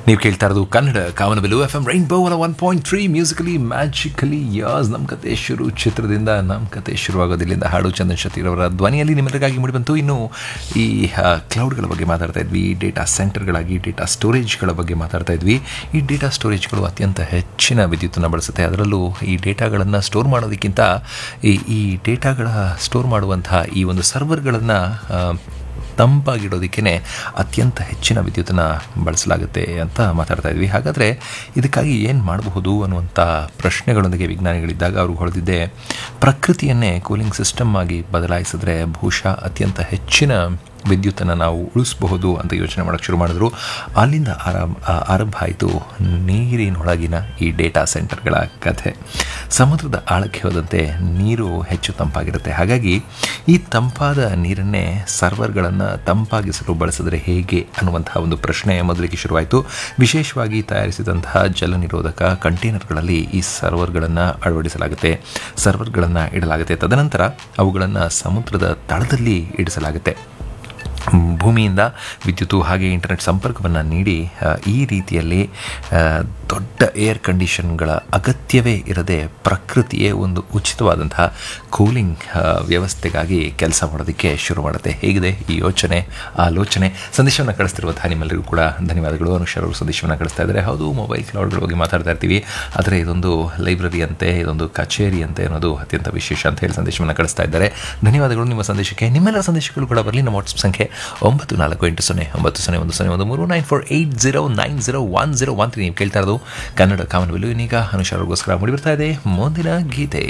ನೀವು ಕೇಳ್ತಾ ಇರೋದು Kannada Kamanabillu F M rainbow one point three musically magically ಯಾಸ್ ನಮ್ಮ ಕತೆ ಶುರು ಚಿತ್ರದಿಂದ ನಮ್ಮ ಕತೆ ಶುರುವಾಗೋದಿಲ್ಲಿಂದ ಹಾಡು ಚಂದನ್ ಶೆಟ್ಟಿರವರ ಧ್ವನಿಯಲ್ಲಿ ನಿಮ್ಮೆಲ್ಲರಿಗಾಗಿ ಮೂಡಿಬಂತು ಇನ್ನು ಈ ಕ್ಲೌಡ್ಗಳ ಬಗ್ಗೆ ಮಾತಾಡ್ತಾ ಇದ್ವಿ ಡೇಟಾ ಸೆಂಟರ್ಗಳಾಗಿ ಡೇಟಾ ಸ್ಟೋರೇಜ್ಗಳ ಬಗ್ಗೆ ಮಾತಾಡ್ತಾ ಇದ್ವಿ ಈ ಡೇಟಾ ಸ್ಟೋರೇಜ್ಗಳು ಅತ್ಯಂತ ಹೆಚ್ಚಿನ ವಿದ್ಯುತ್ತನ್ನು ಬಳಸುತ್ತೆ ಅದರಲ್ಲೂ ಈ ಡೇಟಾಗಳನ್ನು ಸ್ಟೋರ್ ಮಾಡೋದಕ್ಕಿಂತ ಈ ಈ ಡೇಟಾಗಳ ಸ್ಟೋರ್ ಮಾಡುವಂತಹ ಈ ಒಂದು ಸರ್ವರ್ಗಳನ್ನು ತಂಪಾಗಿಡೋದಕ್ಕೇ ಅತ್ಯಂತ ಹೆಚ್ಚಿನ ವಿದ್ಯುತ್ತನ್ನು ಬಳಸಲಾಗುತ್ತೆ ಅಂತ ಮಾತಾಡ್ತಾ ಇದ್ವಿ ಹಾಗಾದರೆ ಇದಕ್ಕಾಗಿ ಏನು ಮಾಡಬಹುದು ಅನ್ನುವಂಥ ಪ್ರಶ್ನೆಗಳೊಂದಿಗೆ ವಿಜ್ಞಾನಿಗಳಿದ್ದಾಗ ಅವರು ಹೊಳೆದಿದ್ದೆ ಪ್ರಕೃತಿಯನ್ನೇ ಕೂಲಿಂಗ್ ಸಿಸ್ಟಮ್ ಆಗಿ ಬದಲಾಯಿಸಿದ್ರೆ ಬಹುಶಃ ಅತ್ಯಂತ ಹೆಚ್ಚಿನ ವಿದ್ಯುತ್ತನ್ನು ನಾವು ಉಳಿಸಬಹುದು ಅಂತ ಯೋಚನೆ ಮಾಡೋಕ್ಕೆ ಶುರು ಮಾಡಿದ್ರು ಅಲ್ಲಿಂದ ಆರಂಭ ಆರಂಭ ಆಯಿತು ನೀರಿನೊಳಗಿನ ಈ ಡೇಟಾ ಸೆಂಟರ್ಗಳ ಕಥೆ ಸಮುದ್ರದ ಆಳಕ್ಕೆ ಹೋದಂತೆ ನೀರು ಹೆಚ್ಚು ತಂಪಾಗಿರುತ್ತೆ ಹಾಗಾಗಿ ಈ ತಂಪಾದ ನೀರನ್ನೇ ಸರ್ವರ್ಗಳನ್ನು ತಂಪಾಗಿಸಲು ಬಳಸಿದ್ರೆ ಹೇಗೆ ಅನ್ನುವಂತಹ ಒಂದು ಪ್ರಶ್ನೆ ಮೊದಲಿಗೆ ಶುರುವಾಯಿತು ವಿಶೇಷವಾಗಿ ತಯಾರಿಸಿದಂತಹ ಜಲ ನಿರೋಧಕ ಕಂಟೈನರ್ಗಳಲ್ಲಿ ಈ ಸರ್ವರ್ಗಳನ್ನು ಅಳವಡಿಸಲಾಗುತ್ತೆ ಸರ್ವರ್ಗಳನ್ನು ಇಡಲಾಗುತ್ತೆ ತದನಂತರ ಅವುಗಳನ್ನು ಸಮುದ್ರದ ತಳದಲ್ಲಿ ಇಡಿಸಲಾಗುತ್ತೆ ಭೂಮಿಯಿಂದ ವಿದ್ಯುತ್ತು ಹಾಗೆ ಇಂಟರ್ನೆಟ್ ಸಂಪರ್ಕವನ್ನು ನೀಡಿ ಈ ರೀತಿಯಲ್ಲಿ ದೊಡ್ಡ ಏರ್ ಕಂಡೀಷನ್ಗಳ ಅಗತ್ಯವೇ ಇರದೆ ಪ್ರಕೃತಿಯೇ ಒಂದು ಉಚಿತವಾದಂತಹ ಕೂಲಿಂಗ್ ವ್ಯವಸ್ಥೆಗಾಗಿ ಕೆಲಸ ಮಾಡೋದಕ್ಕೆ ಶುರು ಮಾಡುತ್ತೆ ಹೇಗಿದೆ ಈ ಯೋಚನೆ ಆಲೋಚನೆ ಸಂದೇಶವನ್ನು ಕಳಿಸ್ತಿರುವಂತಹ ನಿಮ್ಮೆಲ್ಲರಿಗೂ ಕೂಡ ಧನ್ಯವಾದಗಳು ಅನುಷರ್ ಅವರು ಸಂದೇಶವನ್ನು ಕಳಿಸ್ತಾ ಇದ್ದಾರೆ ಹೌದು ಮೊಬೈಲ್ ಕ್ಲೌಡ್ಗಳ ಬಗ್ಗೆ ಮಾತಾಡ್ತಾ ಇರ್ತೀವಿ ಆದರೆ ಇದೊಂದು ಲೈಬ್ರರಿ ಅಂತೆ ಇದೊಂದು ಕಚೇರಿ ಅಂತೆ ಅನ್ನೋದು ಅತ್ಯಂತ ವಿಶೇಷ ಅಂತ ಹೇಳಿ ಸಂದೇಶವನ್ನು ಕಳಿಸ್ತಾ ಇದ್ದಾರೆ ಧನ್ಯವಾದಗಳು ನಿಮ್ಮ ಸಂದೇಶಕ್ಕೆ ನಿಮ್ಮೆಲ್ಲರ ಸಂದೇಶಗಳು ಕೂಡ ಬರಲಿ ನಮ್ಮ ವಾಟ್ಸಪ್ ಸಂಖ್ಯೆ ಒಂಬತ್ತು ನಾಲ್ಕು ಎಂಟು ಸೊನ್ನೆ ಒಂಬತ್ತು ಸೊನ್ನೆ ಒಂದು ಸೊನ್ನೆ ಒಂದು ಮೂರು nine four eight zero nine zero one zero one three ನೀವು ಕೇಳ್ತಾ ಇರೋದು ಕನ್ನಡ ಕಾಮನಬಿಲ್ಲು ಇನ್ನೀಗ ಅನುಷಾರಗೋಸ್ಕರ ಮೂಡಿ ಬರ್ತಾ ಇದೆ ಮುಂದಿನ ಗೀತೆ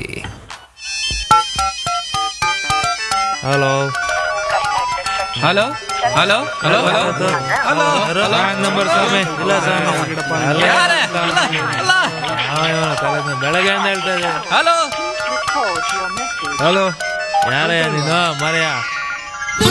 hello hello hello hello hello hello wrong number ಸ್ವಾಮಿ ಇಲ್ಲ ಸ್ವಾಮಿ ಅಲ್ಲ, ಯಾರೇ? ಅಲ್ಲ. ಅಲ್ಲ. ಆ, ಇವನು ತಲೆ ಬೆಳಗ್ಗೆಯಿಂದ ಹೇಳ್ತಾ ಇದ್ದೆ ಹಲೋ ಹಲೋ ಯಾರೇ ನೀನು ಮರೆಯ